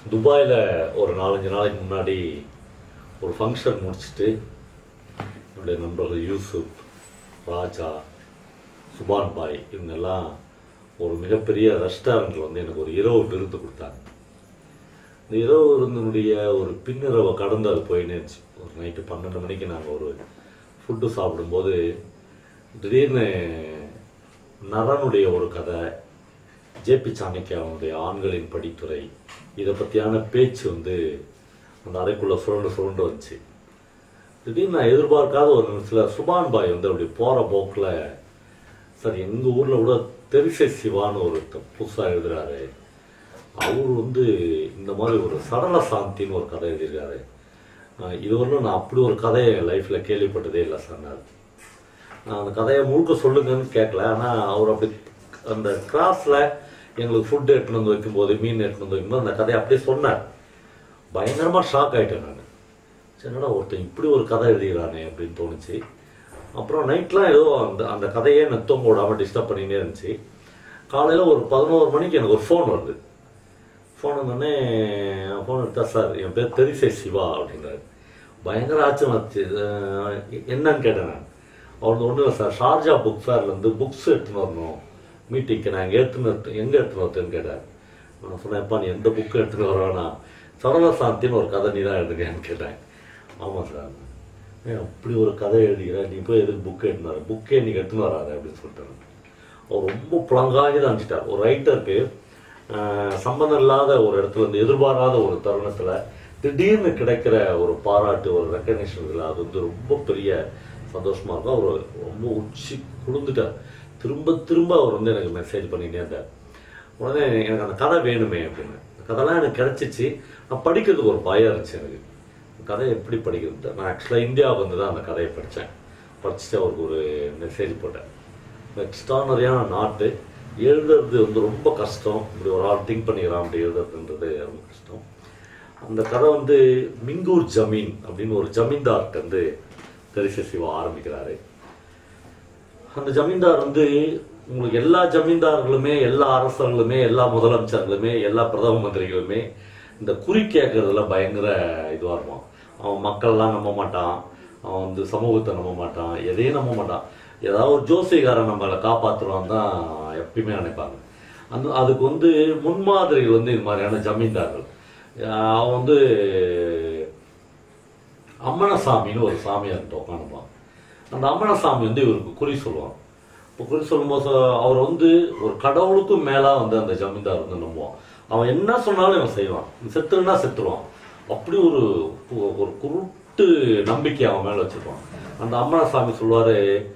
துபாயில் ஒரு நாலஞ்சு நாளைக்கு முன்னாடி ஒரு ஃபங்க்ஷன் முடிச்சுட்டு என்னுடைய நண்பர்கள் யூசுப் ராஜா சுபான் பாய் இவங்கெல்லாம் ஒரு மிகப்பெரிய ரெஸ்டாரண்ட்டில் வந்து எனக்கு ஒரு இரவு விருந்து கொடுத்தாங்க இந்த இரவு விருந்தினுடைய ஒரு பின்னிரவை கடந்து அது போயின்னு இருந்துச்சு ஒரு நைட்டு பன்னெண்டு மணிக்கு நாங்கள் ஒரு ஃபுட்டு சாப்பிடும்போது திடீர்னு நரனுடைய ஒரு கதை ஜேபி சாணக்கியாவுடைய ஆண்களின் படித்துறை இதை பற்றியான பேச்சு வந்து அந்த அறைக்குள்ளே சுரண்டு சுரண்டு வந்துச்சு திடீர்னு நான் எதிர்பார்க்காத ஒரு நிமிஷத்தில் சுபான் பாய் வந்து அப்படி போகிற போக்கில் சார் எங்கள் ஊரில் கூட தெரிசை சிவான்னு ஒரு புதுசாக எழுதுறாரு அவர் வந்து இந்த மாதிரி ஒரு சடல சாந்தின்னு ஒரு கதை எழுதியிருக்காரு ஆஹ் இதுவரையிலும் நான் அப்படி ஒரு கதையை என் லைஃப்பில் கேள்விப்பட்டதே இல்லை சொன்னார் நான் அந்த கதையை முழுக்க சொல்லுங்கன்னு கேட்கல ஆனால் அவர் அப்படி அந்த கிராஸில் எங்களுக்கு ஃபுட் எடுத்துன்னு வந்து வைக்கும்போது மீன் எடுத்துன்னு வந்து வைக்கும்போது அந்த கதையை அப்படியே சொன்னார் பயங்கரமாக ஷாக் ஆகிட்டேன் நான் சரிடா ஒருத்தன் இப்படி ஒரு கதை எழுதுகிறானே அப்படின்னு தோணுச்சு அப்புறம் நைட்லாம் ஏதோ அந்த அந்த கதையே எனக்கு தூங்க விடாமல் டிஸ்டர்ப் பண்ணினே இருந்துச்சு காலையில் ஒரு பதினோரு மணிக்கு எனக்கு ஒரு ஃபோன் வருது ஃபோன் வந்தோடனே ஃபோன் எடுத்தா சார் என் பேர் தெரிசை சிவா அப்படிங்கிறாரு பயங்கர ஆச்சரியமாச்சு அஹ் என்னன்னு கேட்டேன் நான் அவர் வந்து ஒன்றும் இல்லை சார் ஷார்ஜா புக் ஃபேர்லேருந்து புக்ஸ் எடுத்துன்னு வரணும் மீட்டிங்க்கு நான் எங்கே எடுத்துன்னு எங்கே எடுத்துன்னு வரதுன்னு கேட்டார் நான் சொன்னேன்ப்பா நீ எந்த புக்கு எடுத்துன்னு வரவேனா சரவண சாந்தின்னு ஒரு கதை நீ தான் எழுதுங்கன்னு கேட்டேன் ஆமாம் சார் ஏன் அப்படி ஒரு கதை எழுதுகிற நீ போய் எதுக்கு புக் எடுத்துன்னு வர புக்கே நீங்கள் எடுத்துன்னு வராத அப்படின்னு சொல்லிட்டாரு அவர் ரொம்ப புலங்காகி தான் அனுப்பிச்சிட்டார் ஒரு ரைட்டருக்கு சம்பந்தம் இல்லாத ஒரு இடத்துல இருந்து எதிர்பாராத ஒரு தருணத்தில் திடீர்னு கிடைக்கிற ஒரு பாராட்டு ஒரு ரெக்கக்னிஷன் இதில் அது வந்து ரொம்ப பெரிய சந்தோஷமா இருக்கும் அவர் ரொம்ப உச்சி குளிர்ந்துட்டார் திரும்ப திரும்ப அவர் வந்து எனக்கு மெசேஜ் பண்ணிட்டே இருந்தார் உடனே எனக்கு அந்த கதை வேணுமே அப்படின்னு அந்த கதைலாம் எனக்கு கிடைச்சிச்சு நான் படிக்கிறதுக்கு ஒரு பயம் இருந்துச்சு எனக்கு அந்த கதையை எப்படி படிக்கிறது நான் ஆக்சுவலாக இந்தியாவுக்கு வந்து தான் அந்த கதையை படித்தேன் படிச்சுட்டு அவருக்கு ஒரு மெசேஜ் போட்டேன் எக்ஸ்ட்ரானரியான நாட்டு எழுதுறது வந்து ரொம்ப கஷ்டம் இப்படி ஒரு ஆள் திங்க் பண்ணிக்கிறான் அப்படி எழுதுறதுன்றது ரொம்ப கஷ்டம் அந்த கதை வந்து மிங்கூர் ஜமீன் அப்படின்னு ஒரு ஜமீன்தார்கிட்ட வந்து தெரிச சிவா ஆரம்பிக்கிறாரு அந்த ஜமீன்தார் வந்து உங்களுக்கு எல்லா ஜமீன்தார்களுமே எல்லா அரசர்களுமே எல்லா முதலமைச்சர்களுமே எல்லா பிரதம மந்திரிகளுமே இந்த குறி கேட்கறதுல பயங்கர இதுவாக இருப்பான் அவன் மக்கள்லாம் நம்ப மாட்டான் அவன் வந்து சமூகத்தை நம்ப மாட்டான் எதையும் நம்ப மாட்டான் ஏதாவது ஒரு ஜோசியக்காரன் நம்மளை காப்பாற்றுவான் தான் எப்பயுமே நினைப்பாங்க அந்த அதுக்கு வந்து முன்மாதிரிகள் வந்து இது மாதிரியான ஜமீன்தார்கள் அஹ் அவன் வந்து அம்மனசாமின்னு ஒரு சாமியார்கிட்ட உட்காந்துப்பான் அந்த அம்மனசாமி வந்து இவருக்கு குறி சொல்லுவான் இப்போ குறி சொல்லும்போது அவர் வந்து ஒரு கடவுளுக்கும் மேலா வந்து அந்த ஜமீன்தார் வந்து நம்புவான் அவன் என்ன சொன்னாலும் இவன் செய்வான் செத்துருன்னா செத்துருவான் அப்படி ஒரு ஒரு குருட்டு நம்பிக்கை அவன் மேல வச்சிருப்பான் அந்த அம்மனசாமி சொல்லுவாரு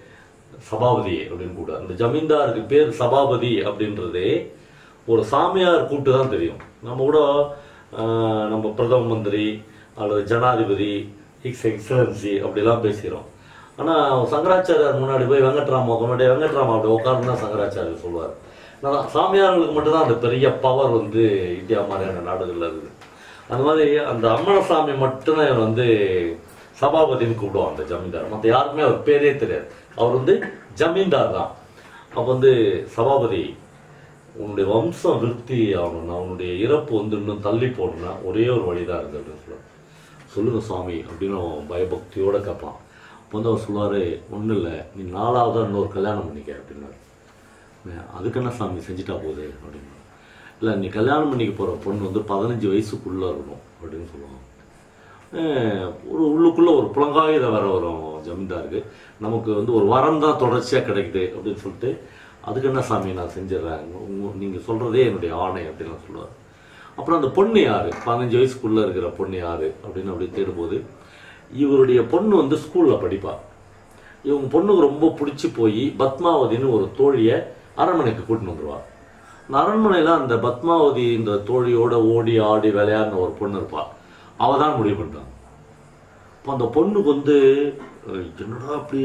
சபாபதி அப்படின்னு கூட அந்த ஜமீன்தாருக்கு பேர் சபாபதி அப்படின்றதே ஒரு சாமியார் கூட்டு தான் தெரியும் நம்ம கூட ஆஹ், நம்ம பிரதம மந்திரி அல்லது ஜனாதிபதி ஹிக்ஸ் எக்ஸலன்சி அப்படிலாம் பேசுகிறோம் ஆனால் சங்கராச்சாரியார் முன்னாடி போய் வெங்கட்ராமா உட்காந்து வெங்கட்ராமா அப்படி உட்காருன்னு தான் சங்கராச்சாரியர் சொல்லுவார் ஆனால் சாமியார்களுக்கு மட்டும்தான் அந்த பெரிய பவர் வந்து இந்தியா மாதிரியான நாடுகளில் இருக்குது அந்த மாதிரி அந்த அம்மனசாமி மட்டும்தான் இவன் வந்து சபாபதின்னு கூப்பிடுவான் அந்த ஜமீன்தார் மற்ற யாருக்குமே அவர் பேரே தெரியாது அவர் வந்து ஜமீன்தார் தான் அப்போ வந்து சபாபதி உன்னுடைய வம்சம் விருத்தி ஆகணும்னா உன்னுடைய இறப்பு வந்து இன்னும் தள்ளி போடணும்னா ஒரே ஒரு வழிதான் இருக்கு அப்படின்னு சொல்லுவார் சொல்லுங்க சுவாமி அப்படின்னு அவன் பயபக்தியோட கேட்பான் அப்போ வந்து அவர் சொல்லுவார் ஒன்றும் இல்லை நீ நாலாவதா இன்னொரு கல்யாணம் பண்ணிக்க அப்படின்னாரு "ஏன், அதுக்கு என்ன சாமி செஞ்சுட்டா போகுது அப்படின்னு இல்லை நீ கல்யாணம் பண்ணிக்க போகிற பொண்ணு வந்து பதினஞ்சு வயசுக்குள்ளே இருக்கணும் அப்படின்னு சொல்லுவாங்க அஹ் ஒரு உள்ளுக்குள்ளே ஒரு புலங்காயுத வர வரும் ஜமீன்தாருக்கு நமக்கு வந்து ஒரு வரம் தான் தொடர்ச்சியாக கிடைக்குது அப்படின்னு சொல்லிட்டு அதுக்கு என்ன சாமி நான் செஞ்சிடறேன் நீங்கள் சொல்கிறதே என்னுடைய ஆணை அப்படின்னு நான் சொல்லுவார் அப்புறம் அந்த பொண்ணு யார் பதினஞ்சு வயசுக்குள்ளே இருக்கிற பொண்ணு யார் அப்படின்னு அப்படி தேடும்போது இவருடைய பொண்ணு வந்து ஸ்கூலில் படிப்பா இவங்க பொண்ணுக்கு ரொம்ப பிடிச்சி போய் பத்மாவதின்னு ஒரு தோழியை அரண்மனைக்கு கூட்டின்னு வந்துருவா அந்த அரண்மனையில் அந்த பத்மாவதி இந்த தோழியோட ஓடி ஆடி விளையாடின ஒரு பொண்ணு இருப்பா அவ தான் முடிவு பண்ணிட்டான் அப்போ அந்த பொண்ணுக்கு வந்து அஹ், என்னடா அப்படி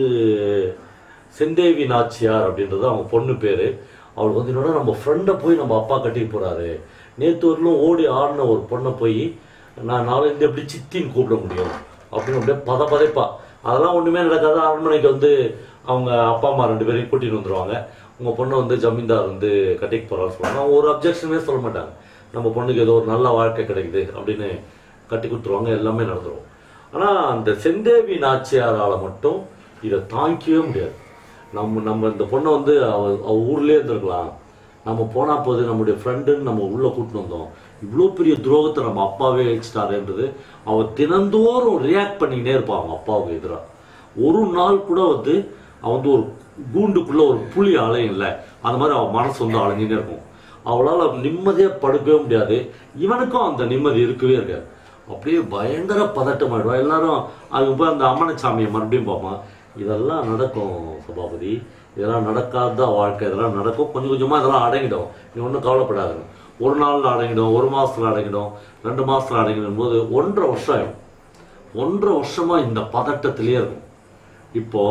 செந்தேவி நாச்சியார் அப்படின்றது அவங்க பொண்ணு பேர் அவளுக்கு வந்து என்னடா நம்ம ஃப்ரெண்டை போய் நம்ம அப்பா கட்டிட்டு போறாரு நேற்று வரலும் ஓடி ஆடின ஒரு பொண்ணை போய் நான் நாளைந்து எப்படி சித்தின்னு கூப்பிட முடியும் அப்படின்னு அப்படியே பத பதைப்பா அதெல்லாம் ஒன்றுமே நடக்காது அரண்மனைக்கு வந்து அவங்க அப்பா அம்மா ரெண்டு பேரையும் கூட்டிட்டு வந்துருவாங்க உங்கள் பொண்ணை வந்து ஜமீன்தார் வந்து கட்டிக்கு போகிறான்னு சொல்லுவாங்க அவங்க ஒரு அப்ஜெக்ஷனே சொல்ல மாட்டாங்க நம்ம பொண்ணுக்கு ஏதோ ஒரு நல்ல வாழ்க்கை கிடைக்குது அப்படின்னு கட்டி கொடுத்துருவாங்க எல்லாமே நடந்துரும் ஆனா அந்த செந்தேவி நாச்சியாரால மட்டும் இதை தாங்கிக்கவே முடியாது நம்ம நம்ம இந்த பொண்ணை வந்து அவ அவ ஊர்லயே இருந்திருக்கலாம் நம்ம போனா போது நம்முடைய ஃப்ரெண்டுன்னு நம்ம உள்ள கூட்டிட்டு வந்தோம் இவ்வளோ பெரிய துரோகத்தை நம்ம அப்பாவே வச்சுட்டாருன்றது அவ தினந்தோறும் ரியாக்ட் பண்ணிக்கிட்டே இருப்பான் அவங்க அப்பாவுக்கு எதிராக ஒரு நாள் கூட வந்து அவன் வந்து ஒரு கூண்டுக்குள்ள ஒரு புலி அலையும் இல்லை அந்த மாதிரி அவன் மனசு வந்து அலைஞ்சினே இருக்கும் அவளால நிம்மதியா படுக்கவே முடியாது இவனுக்கும் அந்த நிம்மதி இருக்கவே இருக்காது அப்படியே பயங்கர பதட்டமாயிடுவா எல்லாரும் அதுக்கு போய் அந்த அம்மனசாமியை மறுபடியும் பார்ப்பான் இதெல்லாம் நடக்கும் சபாபதி இதெல்லாம் நடக்காத வாழ்க்கை இதெல்லாம் நடக்கும் கொஞ்சம் கொஞ்சமா இதெல்லாம் அடங்கிடும் நீ ஒன்றும் கவலைப்படாது ஒரு நாள்ல அடங்கிடும் ஒரு மாசத்துல அடங்கிடும் ரெண்டு மாசத்துல அடங்கிடும் போது ஒன்றரை வருஷம் ஆயிடும் ஒன்றரை வருஷமா இந்த பதட்டத்திலேயே இருக்கும் இப்போ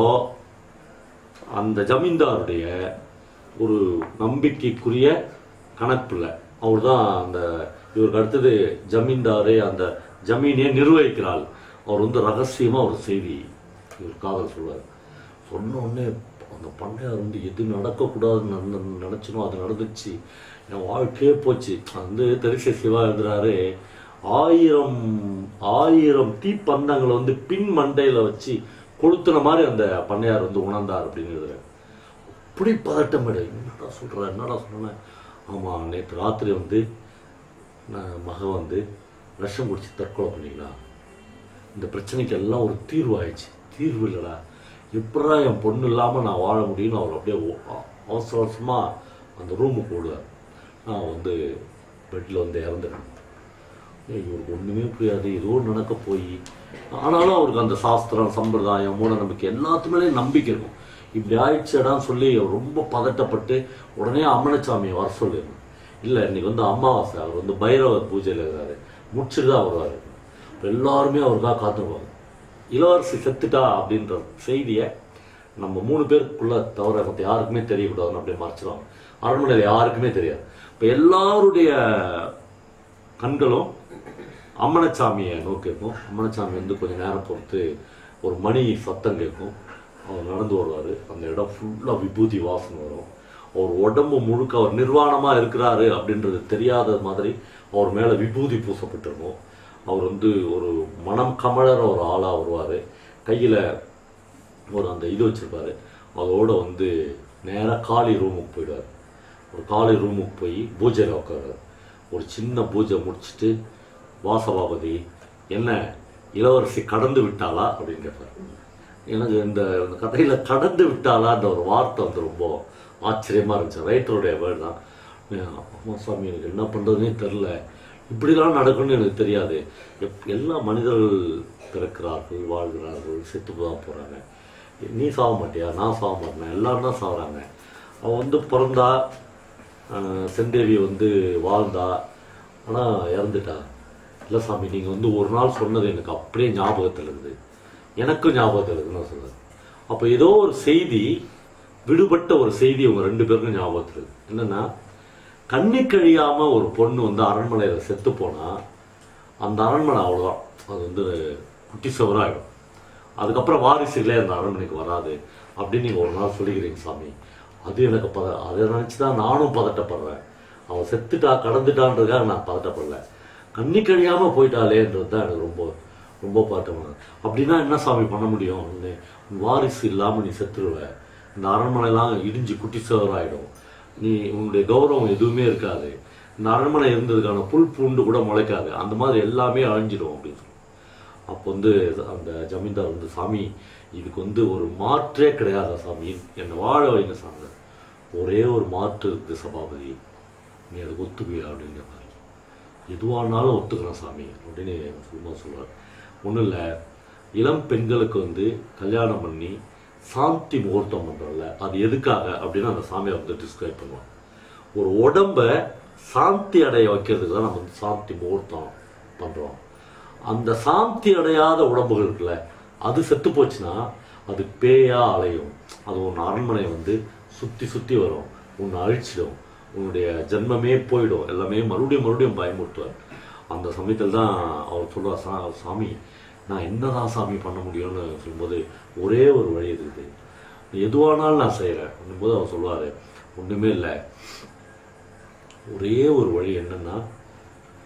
அந்த ஜமீன்தாருடைய ஒரு நம்பிக்கைக்குரிய கணக்குல அவர் தான் அந்த இவருக்கு அடுத்தது ஜமீன்தாரே அந்த ஜமீனே நிர்வகிக்கிறாள் அவர் வந்து ரகசியமா ஒரு செய்தி இவர் காதல் சொல்வார் சொன்ன உடனே அந்த பண்ணையார் வந்து எது நடக்கக்கூடாதுன்னு நட- நினைச்சனோ அது நடந்துச்சு என் வாழ்க்கையே போச்சு அது வந்து தெரிசை சிவா எழுதுறாரு ஆயிரம் ஆயிரம் தீப்பந்தங்களை வந்து பின் மண்டையில வச்சு கொளுத்துன மாதிரி அந்த பண்ணையார் வந்து உணர்ந்தார் அப்படின்னு எழுதுறாரு அப்படி பதட்டம் விட என்னடா சொல்ற என்னடா சொன்னேன் ஆமா நேற்று ராத்திரி வந்து நான் மக வந்து விஷம் குடிச்சு தற்கொலை பண்ணிக்கலாம் இந்த பிரச்சனைக்கு எல்லாம் ஒரு தீர்வு ஆயிடுச்சு தீர்வு இல்லைடா எப்படா என் பொண்ணு இல்லாமல் நான் வாழ முடியும்னு அவர் அப்படியே ஓ- அ- அவசர அவசரமாக அந்த ரூமுக்கு ஓடுவார் நான் வந்து பெட்டில் வந்து இறந்துட்டேன் ஏய், இவருக்கு ஒன்றுமே புரியாது ஏதோ நடக்க போய் ஆனாலும் அவருக்கு அந்த சாஸ்திரம் சம்பிரதாயம் மூட நம்பிக்கை எல்லாத்து மேலேயும் நம்பிக்கை இருக்கும் இப்படி ஆயிடுச்சடான்னு சொல்லி அவர் ரொம்ப பதட்டப்பட்டு உடனே அம்மனசாமியை வர சொல்லிடணும் இல்லை இன்னைக்கு வந்து அமாவாசை அவர் வந்து பைரவர் பூஜையில் இருக்காரு முடிச்சுட்டு தான் வருவார் எல்லாருமே அவருக்காக காத்துருவாங்க இளவரசி செத்துட்டா அப்படின்ற செய்தியை நம்ம மூணு பேருக்குள்ள தவிர மற்ற யாருக்குமே தெரியக்கூடாதுன்னு அப்படியே மறைச்சிடுவாங்க அரண்மனையில் யாருக்குமே தெரியாது இப்போ எல்லாருடைய கண்களும் அம்மனச்சாமியை நோக்கி இருக்கும் அம்மனச்சாமி வந்து கொஞ்ச நேரம் பொறுத்து ஒரு மணி சத்தம் கேட்கும் அவர் நடந்து வருவார் அந்த இடம் ஃபுல்லாக விபூதி வாசனை வரும் அவர் உடம்பு முழுக்க அவர் நிர்வாணமாக இருக்கிறாரு அப்படின்றது தெரியாத மாதிரி அவர் மேலே விபூதி பூசப்பட்டிருக்கும் அவர் வந்து ஒரு மனம் கமழற ஒரு ஆளாக வருவார் கையில் ஒரு அந்த இது வச்சிருப்பாரு அதோட வந்து நேராக காளி ரூமுக்கு போயிடுவார் ஒரு காளி ரூமுக்கு போய் பூஜையில் உட்காருவார் ஒரு சின்ன பூஜை முடிச்சுட்டு வாசபாபதி என்ன இளவரசி கடந்து விட்டாளா அப்படின்னு கேட்பார் எனக்கு இந்த இந்த கதையில கடந்து விட்டாளான்ற ஒரு வார்த்தை வந்து ரொம்ப ஆச்சரியமா இருந்துச்சு ரைட்டருடைய வேர்டு தான் அம்மா சாமி எனக்கு என்ன பண்றதுனே தெரில இப்படிலாம் நடக்கும்னு எனக்கு தெரியாது எப் எல்லா மனிதர்கள் பிறக்கிறார்கள் வாழ்கிறார்கள் செத்து தான் போறாங்க நீ சாக மாட்டியா நான் சாக மாட்டேன் எல்லாரும் தான் சாகுறாங்க அவன் வந்து பிறந்தா ஆஹ், செந்தேவி வந்து வாழ்ந்தா ஆனா இறந்துட்டா இல்லை சாமி நீங்கள் வந்து ஒரு நாள் சொன்னது எனக்கு அப்படியே ஞாபகத்தில் இருக்குது எனக்கும் ஞாபகத்தில் இருக்குன்னு நான் சொல்றேன் அப்போ ஏதோ ஒரு செய்தி விடுபட்ட ஒரு செய்தி உங்க ரெண்டு பேருக்கும் ஞாபகத்தில் இருக்கு என்னன்னா கண்ணி கழியாம ஒரு பொண்ணு வந்து அரண்மனையில் செத்து போனா அந்த அரண்மனை அவ்வளோதான் அது வந்து குட்டி சுவராயிடும் அதுக்கப்புறம் வாரிசுகளே அந்த அரண்மனைக்கு வராது அப்படின்னு நீங்கள் ஒரு நாள் சொல்லிக்கிறீங்க சாமி அது எனக்கு பத அதை நினச்சி தான் நானும் பதட்டப்படுறேன் அவன் செத்துட்டா கடந்துட்டான்றதுக்காக நான் பதட்டப்படல கண்ணி கழியாமல் போயிட்டாளேன்றது தான் எனக்கு ரொம்ப ரொம்ப பதட்டமான அப்படின்னா என்ன சாமி பண்ண முடியும் உன்னை- உன் வாரிசு இல்லாமல் நீ செத்துருவ இந்த அரண்மனைலாம் இடிஞ்சு குட்டி சுவராயிடும் நீ உன்னுடைய கௌரவம் எதுவுமே இருக்காது இந்த அரண்மனை இருந்ததுக்கான புல் பூண்டு கூட முளைக்காது அந்த மாதிரி எல்லாமே அழிஞ்சிடும் அப்படின்னு சொல்லுவாங்க. அப்போ வந்து அந்த ஜமீன்தார் வந்து சாமி இதுக்கு வந்து ஒரு மாற்றே கிடையாதா சாமி என்னை வாழ வைங்க சாமி ஒரே ஒரு மாற்று இருக்குது சபாபதி நீ அதுக்கு ஒத்துக்குவியா அப்படின்னு கேட்பாரு எதுவானாலும் ஒத்துக்கிறேன் சாமி அப்படின்னு சும்மா சொல்றாரு ஒன்றும் இல்லை இளம் பெண்களுக்கு வந்து கல்யாணம் பண்ணி சாந்தி முகூர்த்தம் பண்றோம்ல அது எதுக்காக அப்படின்னு அந்த சாமியை வந்து டிஸ்கிரைப் பண்ணுவான் ஒரு உடம்ப சாந்தி அடைய வைக்கிறதுக்கு தான் நம்ம வந்து சாந்தி முகூர்த்தம் பண்றோம் அந்த சாந்தி அடையாத உடம்புகள் இருக்குல்ல அது செத்து போச்சுன்னா அது பேயா அலையும் அது உன் அரண்மனை வந்து சுத்தி சுத்தி வரும் உன்னை அழிச்சிடும் உன்னுடைய ஜென்மமே போயிடும் எல்லாமே மறுபடியும் மறுபடியும் பயமுறுத்துவார் அந்த சமயத்தில் தான் அவர் சொல்றார் "சா சாமி நான் என்னதான் சாமி பண்ண முடியும்னு சொல்லும்போது ஒரே ஒரு வழி இருக்குது எதுவானாலும் நான் செய்கிறேன் போது அவர் சொல்லுவார் ஒன்றுமே இல்லை ஒரே ஒரு வழி என்னன்னா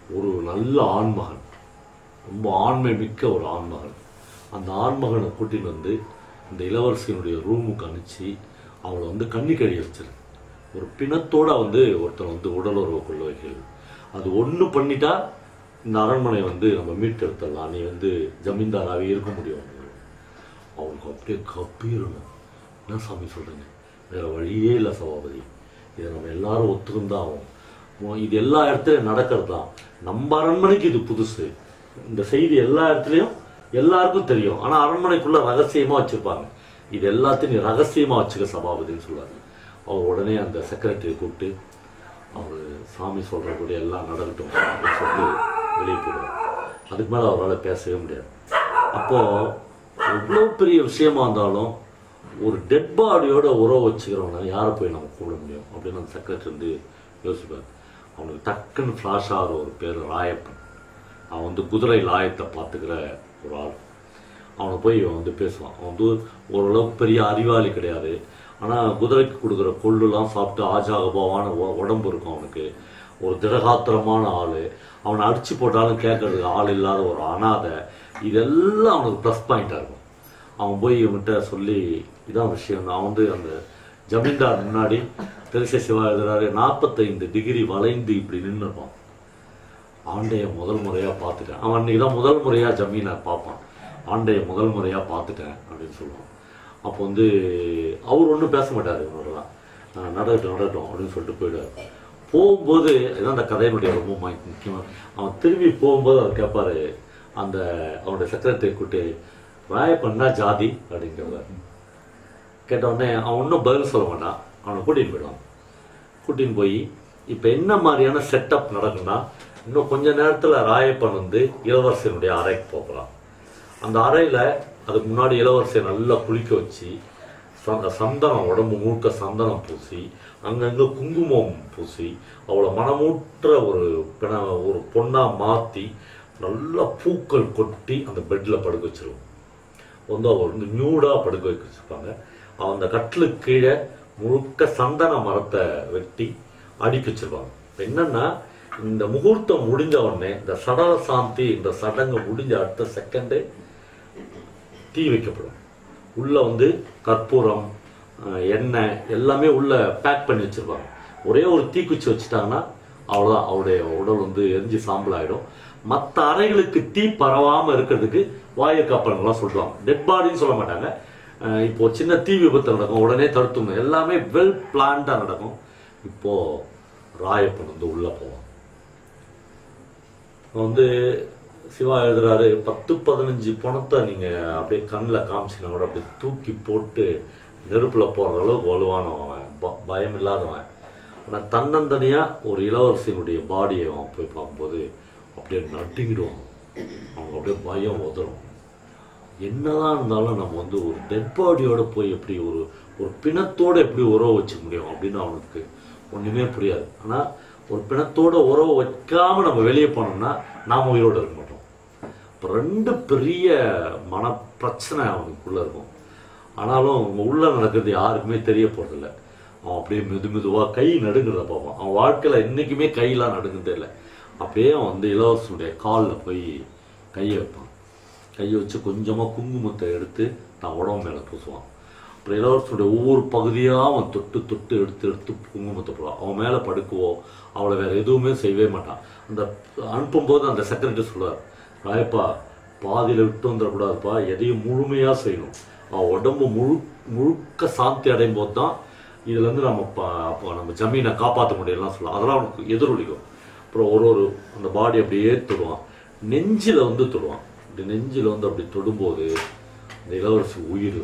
ஒரு நல்ல ஆண்மகன் ரொம்ப ஆண்மை மிக்க ஒரு ஆண்மகன் அந்த ஆண்மகனை கூட்டின்னு வந்து இந்த இளவரசியினுடைய ரூமுக்கு அனுப்பிச்சு அவளை வந்து கண்ணி கழிய வச்சிரு ஒரு பிணத்தோட வந்து ஒருத்தன் வந்து உடல் உறவு கொள்ள வைக்கிறது அது ஒன்று பண்ணிட்டா இந்த அரண்மனை வந்து நம்ம மீட்டெடுத்துடலாம் நீ வந்து ஜமீன்தாராகவே இருக்க முடியும் அவனுக்கு அப்படியே கப்பீரணும் என்ன சாமி சொல்றீங்க வேற வழியே இல்லை சபாபதி இதை நம்ம எல்லாரும் ஒத்துருந்தா ஆகும் மோ- இது எல்லா இடத்துலையும் நடக்கிறது தான் நம்ம அரண்மனைக்கு இது புதுசு இந்த செய்தி எல்லா இடத்துலையும் எல்லாருக்கும் தெரியும் ஆனா அரண்மனைக்குள்ள ரகசியமா வச்சிருப்பாங்க இது எல்லாத்தையும் நீ ரகசியமா வச்சுக்க சபாபதின்னு சொல்லுவாரு அவர் உடனே அந்த செக்ரட்டரியை கூப்பிட்டு அவர் சாமி சொல்கிறபடி எல்லாம் நடக்கட்டும் அப்படின்னு சொல்லி வெளியே போயிடுவார் அதுக்கு மேலே அவரால் பேசவே முடியாது அப்போ எவ்வளோ பெரிய விஷயமா இருந்தாலும் ஒரு டெட் பாடியோட உறவு வச்சுக்கிறவங்க யாரை போய் நம்ம கூப்பிட முடியும் அப்படின்னு அந்த செக்ரட்டரி வந்து யோசிப்பார் அவனுக்கு டக்குன்னு ஃப்ளாஷ் ஆகிற ஒரு பேர் ராயப்பன் அவன் வந்து குதிரை லாயத்தை பார்த்துக்கிற ஒரு ஆள் அவனை போய் இவன் வந்து பேசுவான் அவன் வந்து ஓரளவுக்கு பெரிய அறிவாளி கிடையாது ஆனால் குதிரைக்கு கொடுக்குற கொள்ளுலாம் சாப்பிட்டு ஆஜாகபாவான உ- உடம்பு இருக்கும் அவனுக்கு ஒரு திடகாத்திரமான ஆள் அவனை அடிச்சு போட்டாலும் கேட்கறதுக்கு ஆள் இல்லாத ஒரு அனாதை இதெல்லாம் அவனுக்கு ப்ளஸ் பாயிண்டாக இருக்கும் அவன் போய் இவன்கிட்ட சொல்லி இதான் விஷயம் அவன் வந்து அந்த ஜமீன்தார் முன்னாடி தெரிசை சிவா எழுதுறாரு நாற்பத்தைந்து டிகிரி வளைந்து இப்படி நின்றுப்பான் ஆண்டைய முதல் முறையா பார்த்துட்டேன் அவன் அன்னைக்கு தான் முதல் முறையா ஜமீனை பார்ப்பான் ஆண்டைய முதல் முறையா பார்த்துட்டேன் அப்படின்னு சொல்லுவான் அப்போ வந்து அவர் ஒன்றும் பேச மாட்டார் இவனோடலாம் நடக்கட்டும் நடக்கட்டும் அப்படின்னு சொல்லிட்டு போயிடுவார் போகும்போது இதான் அந்த கதையினுடைய ரொம்ப மு- முக்கியமா அவன் திரும்பி போகும்போது அவர் கேட்பாரு அந்த அவனுடைய செக்ரட்டரி கூட்டு ராயப்பண்ணா ஜாதி அப்படிங்கிறவர் கேட்ட உடனே அவன் ஒன்றும் பதில் சொல்ல மாட்டான் அவனை கூட்டின்னு போயிடுவான் கூட்டின்னு போய் இப்போ என்ன மாதிரியான செட்டப் நடக்குன்னா இன்னும் கொஞ்ச நேரத்தில் ராயப்பன் வந்து இளவரசனுடைய அறைக்கு போகலாம் அந்த அறையில் அதுக்கு முன்னாடி இளவரசியை நல்லா குளிக்க வச்சு ச- சந்தனம் உடம்பு முழுக்க சந்தனம் பூசி அங்கங்கே குங்குமம் பூசி அவளை மனமூற்ற ஒரு பிண ஒரு பொண்ணாக மாற்றி நல்லா பூக்கள் கொட்டி அந்த பெட்டில் படுக்க வச்சிருவோம் வந்து அவள் வந்து நியூடாக படுக்க வைக்க வச்சிருப்பாங்க அவன் அந்த கட்டிலுக்கு கீழே முழுக்க சந்தன மரத்தை வெட்டி அடுக்கி வச்சிருப்பாங்க இப்ப என்னன்னா இந்த முகூர்த்தம் முடிஞ்ச உடனே இந்த சடல சாந்தி இந்த சடங்கு முடிஞ்ச அடுத்த செகண்டே தீ வைக்கப்படும் உள்ள வந்து கற்பூரம் அஹ், எண்ணெய் எல்லாமே உள்ள பேக் பண்ணி வச்சிருப்பாங்க ஒரே ஒரு தீக்குச்சி வச்சுட்டாங்கன்னா அவ்வளோதான் அவருடைய உடல் வந்து எரிஞ்சு சாம்பல் ஆயிடும் மற்ற அறைகளுக்கு தீ பரவாம இருக்கிறதுக்கு வாயு காப்பலங்கள்லாம் சொல்லுவாங்க டெட் பாடின்னு சொல்ல மாட்டாங்க அஹ், இப்போ சின்ன தீ விபத்து நடக்கும் உடனே தடுத்துணும் எல்லாமே வெல் பிளான்டா நடக்கும் இப்போ ராயப்பன் வந்து உள்ள போவான் வந்து சிவா எழுதுறாரு பத்து பதினஞ்சு பணத்தை நீங்க அப்படியே கண்ணில் காமிச்சினா கூட அப்படியே தூக்கி போட்டு நெருப்புல போடுற அளவுக்கு வலுவானவன் அவன் ப- பயம் இல்லாதவன் ஆனா தன்னந்தனியா ஒரு இளவரசியினுடைய பாடியை அவன் போய் பார்க்கும்போது அப்படியே நடுங்கிடுவான் அவங்க அப்படியே பயம் உதறும் என்னதான் இருந்தாலும் நம்ம வந்து ஒரு டெட் பாடியோட போய் எப்படி ஒரு ஒரு பிணத்தோட எப்படி உறவு வச்சுக்க முடியும் அப்படின்னு அவனுக்கு ஒண்ணுமே புரியாது ஆனா ஒரு பிணத்தோட உறவு வைக்காம நம்ம வெளியே போனோம்னா நாம உயிரோட இருக்க மாட்டோம் இப்போ ரெண்டு பெரிய மன பிரச்சனை அவனுக்குள்ள இருக்கும் ஆனாலும் அவங்க உள்ள நடக்கிறது யாருக்குமே தெரிய போறதில்ல அவன் அப்படியே மெது மெதுவா கை நடுங்கிறத பார்ப்பான் அவன் வாழ்க்கையில என்னைக்குமே கையெல்லாம் நடுங்குறதே இல்லை அப்படியே அவன் வந்து இளவரசனுடைய காலில் போய் கையை வைப்பான் கையை வச்சு கொஞ்சமாக குங்குமத்தை எடுத்து தான் உடம்பு மேலே பூசுவான் அப்புறம் இளவரசனுடைய ஒவ்வொரு பகுதியாக அவன் தொட்டு தொட்டு எடுத்து எடுத்து குங்குமத்தை போடுவான் அவன் மேலே படுக்குவோ அவளை வேற எதுவுமே செய்யவே மாட்டான் அந்த அனுப்பும்போது அந்த செக்ரட்டரி சொல்லுவார் ராயப்பா பாதியில் விட்டு வந்துடக்கூடாதுப்பா எதையும் முழுமையாக செய்யணும் அவன் உடம்பு முழு முழுக்க சாந்தி அடையும் போது தான் இதுலேருந்து நம்ம ப- அப்போ நம்ம ஜமீனை காப்பாற்ற முடியலாம் சொல்லலாம் அதெல்லாம் அவனுக்கு எதிரொலிக்கும் அப்புறம் ஒரு ஒரு அந்த பாடி அப்படியே தொடுவான் நெஞ்சில் வந்து தொடுவான் இப்படி நெஞ்சில் வந்து அப்படி தொடும்போது இந்த இளவரசி உயிர்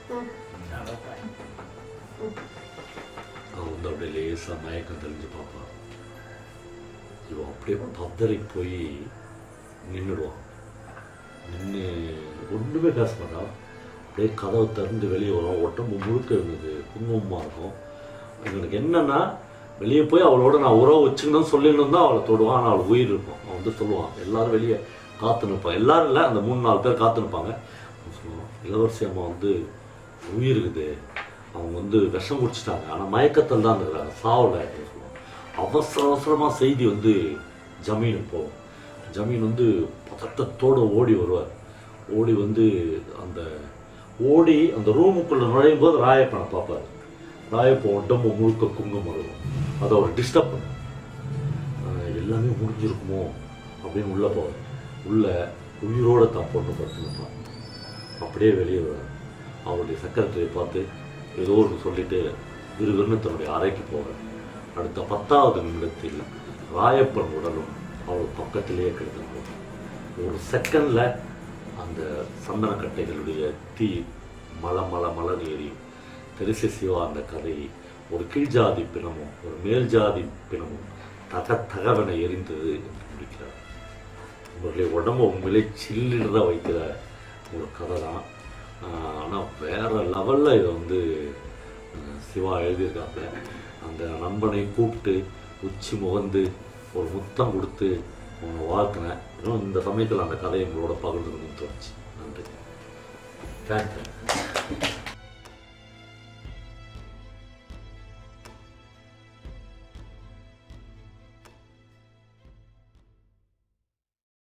அவன் வந்து அப்படியே லேசாக மயக்கம் தெளிஞ்சு பார்ப்பான் இவன் அப்படியே பதறி போய் நின்றுடுவான் நின்று ஒன்றுமே பேச மாட்டான் அப்படியே கதவை திறந்து வெளியே வரும் உடம்பு முழுக்க இருந்தது குங்குமமாக இருக்கும் இவனுக்கு என்னன்னா வெளியே போய் அவளோட நான் உறவு வச்சுக்கணும்னு சொல்லிடணும் தான் அவளை தொடுவான் ஆனால் அவள் உயிர் இருக்கும் அவன் வந்து சொல்லுவான் எல்லாரும் வெளியே காத்து நிற்பான் எல்லாரும் இல்லை அந்த மூணு நாலு பேர் காத்து நிற்பாங்க அவன் சொல்லுவான் இளவரசி அம்மா வந்து உயிர் இருக்குது அவங்க வந்து விஷம் குடிச்சிட்டாங்க ஆனால் மயக்கத்தில் தான் இருக்கிறாங்க சாவலை அப்படின்னு சொல்லுவான் அவசர அவசரமாக செய்தி வந்து ஜமீனுக்கு போவோம் ஜமீன் வந்து பதட்டத்தோடு ஓடி வருவார் ஓடி வந்து அந்த ஓடி அந்த ரூமுக்குள்ளே நுழையும் போது ராயப்பனை பார்ப்பார் ராயப்பன் உடம்பு முழுக்க குங்குமம் இருக்கும் அதை அவர் டிஸ்டர்ப் பண்ண எல்லாமே முடிஞ்சிருக்குமோ அப்படின்னு உள்ளே போவார் உள்ள உயிரோட தான் பொண்ணு படுத்துருப்பான் அப்படியே வெளியே வர அவருடைய செக்ரட்டரியை பார்த்து ஏதோ ஒன்று சொல்லிட்டு விறுவிறுன்னு தன்னுடைய அறைக்கு போகிறார் அடுத்த பத்தாவது நிமிடத்தில் ராயப்பன் உடலும் அவர் பக்கத்திலேயே கிடக்கிறது ஒரு செகண்டில் அந்த சந்தனக்கட்டைகளுடைய தீ மல மல மலர் எரியும் தெரிச சிவா அந்த கதை ஒரு கீழ்ஜாதி பிணமும் ஒரு மேல் ஜாதி பிணமும் தக தகவனை எரிந்தது என்று முடிக்கிறார் உங்களுடைய உடம்பு உண்மையிலே சில்லுன்னு தான் வைக்கிற ஒரு கதை தான் ஆனால் வேற லெவலில் இதை வந்து அஹ், சிவா எழுதியிருக்காங்க அந்த நண்பனை கூப்பிட்டு உச்சி முகந்து ஒரு முத்தம் கொடுத்து அவனை வாழ்த்தினேன் இன்னும் இந்த சமயத்தில் அந்த கதையை உங்களோட பகிர்ந்துக்கணும்னு தோணுச்சு நன்றி தேங்க்யூ